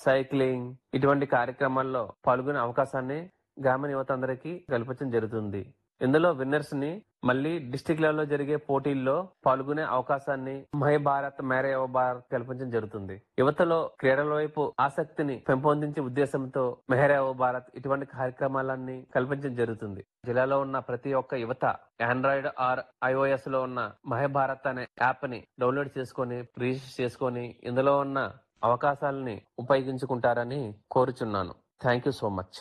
cycling ఇటువంటి కార్యక్రమాల్లో పాల్గొనే అవకాశాన్ని గ్రామీణ యువత అందరికీ కల్పించడం జరుగుతుంది ఇందులో విన్నర్స్ ని మళ్ళీ డిస్టిక్ లెవెల్లో జరిగే పోటీల్లో పాల్గొనే అవకాశాన్ని మై భారత్ మేరే యువ భారత్ కల్పించడం జరుగుతుంది యువతలో క్రీడల వైపు ఆసక్తిని పెంపొందించే ఉద్దేశంతో మెహరే యువ భారత్ ఇటువంటి కార్యక్రమాలన్నీ కల్పించడం జరుగుతుంది జిల్లాలో ఉన్న ప్రతి ఒక్క యువత ఆండ్రాయిడ్ ఆర్ ఐఓఎస్ లో ఉన్న మహే భారత్ అనే యాప్ ని డౌన్లోడ్ చేసుకొని రిజిస్టర్ చేసుకొని ఇందులో ఉన్న అవకాశాలని ఉపయోగించుకుంటారని కోరుచున్నాను థ్యాంక్ యూ సో మచ్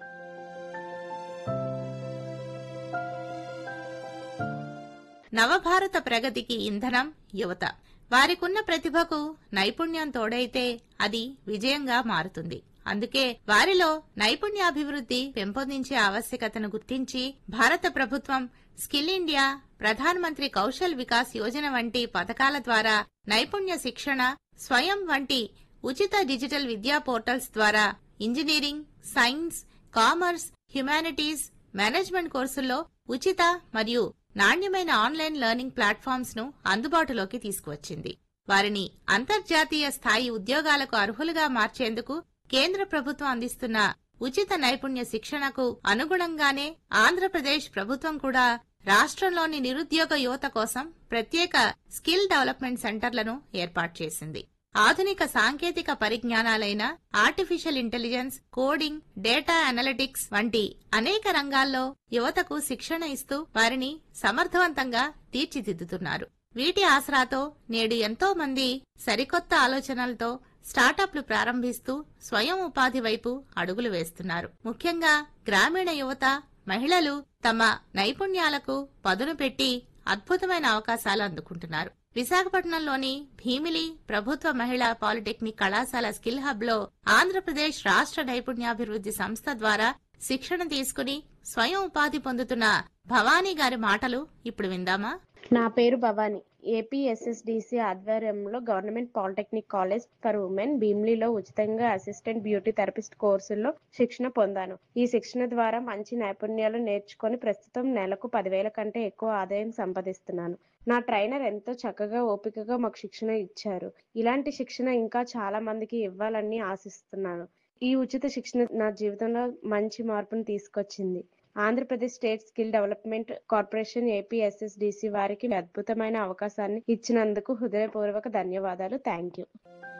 నవభారత ప్రగతికి ఇంధనం యువత వారికున్న ప్రతిభకు నైపుణ్యం తోడైతే అది విజయంగా మారుతుంది అందుకే వారిలో నైపుణ్యాభివృద్ధి పెంపొందించే ఆవశ్యకతను గుర్తించి భారత ప్రభుత్వం స్కిల్ ఇండియా ప్రధానమంత్రి కౌశల్ వికాస్ యోజన వంటి పథకాల ద్వారా నైపుణ్య శిక్షణ స్వయం వంటి ఉచిత డిజిటల్ విద్యా పోర్టల్స్ ద్వారా engineering science commerce humanities management కోర్సుల్లో ఉచిత మరియు నాణ్యమైన ఆన్లైన్ లెర్నింగ్ ప్లాట్ఫామ్స్ ను అందుబాటులోకి తీసుకువచ్చింది వారిని అంతర్జాతీయ స్థాయి ఉద్యోగాలకు అర్హులుగా మార్చేందుకు కేంద్ర ప్రభుత్వం అందిస్తున్న ఉచిత నైపుణ్య శిక్షణకు అనుగుణంగానే ఆంధ్రప్రదేశ్ ప్రభుత్వం కూడా రాష్ట్రంలోని నిరుద్యోగ యువత కోసం ప్రత్యేక స్కిల్ డెవలప్మెంట్ సెంటర్లను ఏర్పాటు చేసింది ఆధునిక సాంకేతిక పరిజ్ఞానాలైన artificial intelligence coding data analytics వంటి అనేక రంగాల్లో యువతకు శిక్షణ ఇస్తూ వారిని సమర్థవంతంగా తీర్చిదిద్దుతున్నారు వీటి ఆసరాతో నేడు ఎంతో మంది సరికొత్త ఆలోచనలతో స్టార్టప్లు ప్రారంభిస్తూ స్వయం ఉపాధి వైపు అడుగులు వేస్తున్నారు ముఖ్యంగా గ్రామీణ యువత మహిళలు తమ నైపుణ్యాలకు పదును పెట్టి అద్భుతమైన అవకాశాలు అందుకుంటున్నారు విశాఖపట్నంలోని భీమిలి ప్రభుత్వ మహిళా పాలిటెక్నిక్ కళాశాల స్కిల్ హబ్ లో ఆంధ్రప్రదేశ్ రాష్ట్ర నైపుణ్యాభివృద్ధి సంస్థ ద్వారా శిక్షణ తీసుకుని స్వయం ఉపాధి పొందుతున్న భవానీ గారి మాటలు ఇప్పుడు విందామా నా పేరు భవాని ఏపీఎస్ఎస్డిసి ఆధ్వర్యంలో government polytechnic college for women భీమ్లీలో ఉచితంగా అసిస్టెంట్ బ్యూటీ థెరపిస్ట్ కోర్సుల్లో శిక్షణ పొందాను ఈ శిక్షణ ద్వారా మంచి నైపుణ్యాలు నేర్చుకొని ప్రస్తుతం నెలకు పదివేల కంటే ఎక్కువ ఆదాయం సంపాదిస్తున్నాను నా ట్రైనర్ ఎంతో చక్కగా ఓపికగా మాకు శిక్షణ ఇచ్చారు ఇలాంటి శిక్షణ ఇంకా చాలా మందికి ఇవ్వాలని ఆశిస్తున్నాను ఈ ఉచిత శిక్షణ నా జీవితంలో మంచి మార్పును తీసుకొచ్చింది Andhra Pradesh state skill development corporation APSSDC వారికి అద్భుతమైన అవకాశాన్ని ఇచ్చినందుకు హృదయపూర్వక ధన్యవాదాలు థ్యాంక్ యూ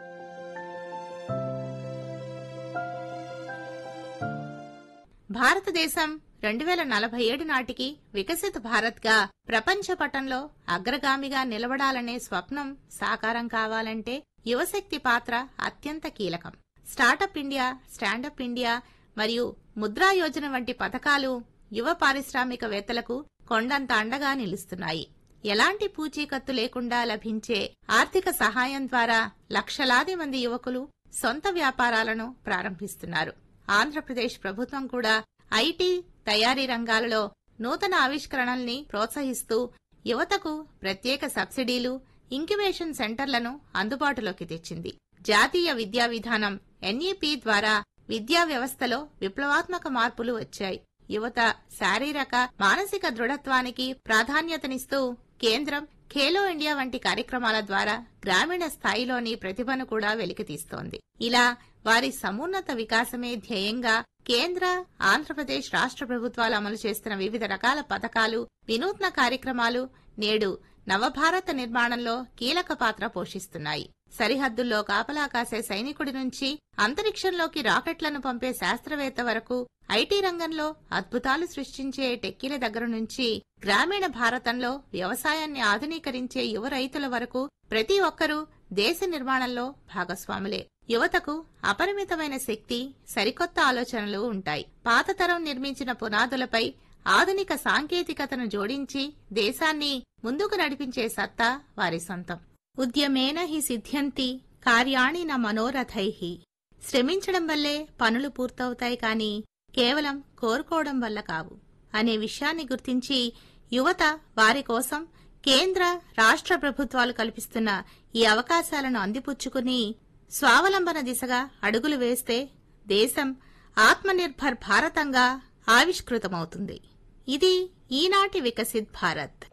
భారతదేశం రెండు వేల నలభై ఏడు నాటికి వికసిత భారత్గా ప్రపంచ పటంలో అగ్రగామిగా నిలబడాలనే స్వప్నం సాకారం కావాలంటే యువశక్తి పాత్ర అత్యంత కీలకం స్టార్టప్ ఇండియా స్టాండప్ ఇండియా మరియు ముద్రా యోజన వంటి పథకాలు యువ పారిశ్రామికవేత్తలకు కొండంత అండగా నిలుస్తున్నాయి ఎలాంటి పూచీకత్తు లేకుండా లభించే ఆర్థిక సహాయం ద్వారా లక్షలాది మంది యువకులు సొంత వ్యాపారాలను ప్రారంభిస్తున్నారు ఆంధ్రప్రదేశ్ ప్రభుత్వం కూడా ఐటీ తయారీ రంగాలలో నూతన ఆవిష్కరణల్ని ప్రోత్సహిస్తూ యువతకు ప్రత్యేక సబ్సిడీలు ఇంక్యుబేషన్ సెంటర్లను అందుబాటులోకి తెచ్చింది జాతీయ విద్యా విధానం ఎన్ఈపి ద్వారా విద్యా వ్యవస్థలో విప్లవాత్మక మార్పులు వచ్చాయి యువత శారీరక మానసిక దృఢత్వానికి ప్రాధాన్యతనిస్తూ కేంద్రం ఖేలో ఇండియా వంటి కార్యక్రమాల ద్వారా గ్రామీణ స్థాయిలోని ప్రతిభను కూడా వెలికితీస్తోంది ఇలా వారి సమున్నత వికాసమే ధ్యేయంగా కేంద్ర ఆంధ్రప్రదేశ్ రాష్ట్ర ప్రభుత్వాలు అమలు చేస్తున్న వివిధ రకాల పథకాలు వినూత్న కార్యక్రమాలు నేడు నవభారత నిర్మాణంలో కీలక పాత్ర పోషిస్తున్నాయి సరిహద్దుల్లో కాపలా కాసే సైనికుడి నుంచి అంతరిక్షంలోకి రాకెట్లను పంపే శాస్త్రవేత్త వరకు ఐటీ రంగంలో అద్భుతాలు సృష్టించే టెక్కీల దగ్గర నుంచి గ్రామీణ భారతంలో వ్యవసాయాన్ని ఆధునీకరించే యువ రైతుల వరకు ప్రతి ఒక్కరూ దేశ నిర్మాణంలో భాగస్వాములే యువతకు అపరిమితమైన శక్తి సరికొత్త ఆలోచనలు ఉంటాయి పాత తరం నిర్మించిన పునాదులపై ఆధునిక సాంకేతికతను జోడించి దేశాన్ని ముందుకు నడిపించే సత్తా వారి సొంతం ఉద్యమేన హి సిద్ధ్యంతి కార్యాణి న మనోరథైః శ్రమించడం వల్లే పనులు పూర్తవుతాయి కాని కేవలం కోరుకోవడం వల్ల కావు అనే విషయాన్ని గుర్తించి యువత వారి కోసం కేంద్ర రాష్ట్ర ప్రభుత్వాలు కల్పిస్తున్న ఈ అవకాశాలను అందిపుచ్చుకుని స్వావలంబన దిశగా అడుగులు వేస్తే దేశం ఆత్మనిర్భర్ భారతంగా ఆవిష్కృతమవుతుంది ఇది ఈనాటి వికసిత్ భారత్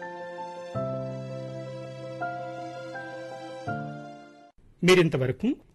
మీరింతవరకు